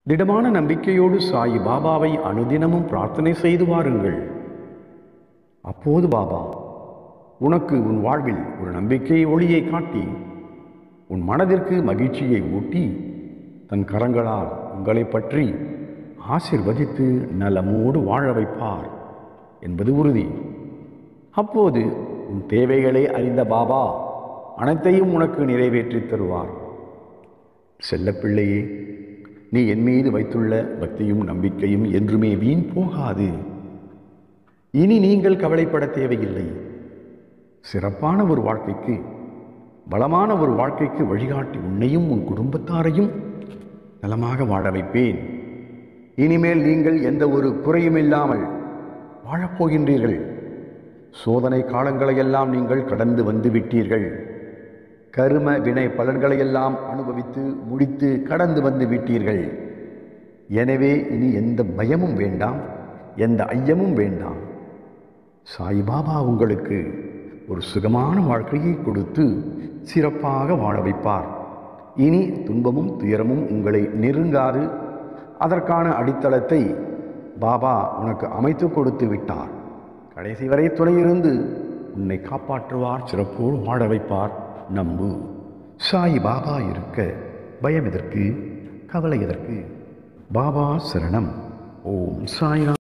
திடமான நம்பிக்கையோடு சாயி பாபாவை அனுதினமும் பிரார்த்தனை செய்து வாருங்கள் அப்போது பாபா உனக்கு உன் வாழ்வில் ஒரு நம்பிக்கை ஒளியை காட்டி உன் மனதிற்கு மகிழ்ச்சியை ஊட்டி தன் கரங்களால் உங்களை பற்றி ஆசிர்வதித்து நலமோடு வாழ வைப்பார் என்பது உறுதி அப்போது உன் தேவைகளை அறிந்த பாபா அனைத்தையும் உனக்கு நிறைவேற்றித் தருவார் செல்லப்பிள்ளையே நீ என் மீது வைத்துள்ள பக்தியும் நம்பிக்கையும் என்றுமே வீண் போகாது இனி நீங்கள் கவலைப்பட தேவையில்லை சிறப்பான ஒரு வாழ்க்கைக்கு பலமான ஒரு வாழ்க்கைக்கு வழிகாட்டி உன்னையும் உன் குடும்பத்தாரையும் நலமாக வாழ வைப்பேன் இனிமேல் நீங்கள் எந்த ஒரு குறையும் இல்லாமல் வாழப்போகின்றீர்கள் சோதனை காலங்களையெல்லாம் நீங்கள் கடந்து வந்து விட்டீர்கள் கரும வினை பலன்களையெல்லாம் அனுபவித்து முடித்து கடந்து வந்து விட்டீர்கள் எனவே இனி எந்த பயமும் வேண்டாம் எந்த ஐயமும் வேண்டாம் சாய்பாபா உங்களுக்கு ஒரு சுகமான வாழ்க்கையை கொடுத்து சிறப்பாக வாழ வைப்பார் இனி துன்பமும் துயரமும் உங்களை நெருங்காது அதற்கான அடித்தளத்தை பாபா உனக்கு அமைத்து கொடுத்து விட்டார் கடைசி வரை துணையிருந்து உன்னை காப்பாற்றுவார் சிறப்போடு வாழ வைப்பார் நம்பு சாய் பாபா இருக்க பயம் எதற்கு கவலை எதற்கு பாபா சரணம் ஓம் சாய்ராம்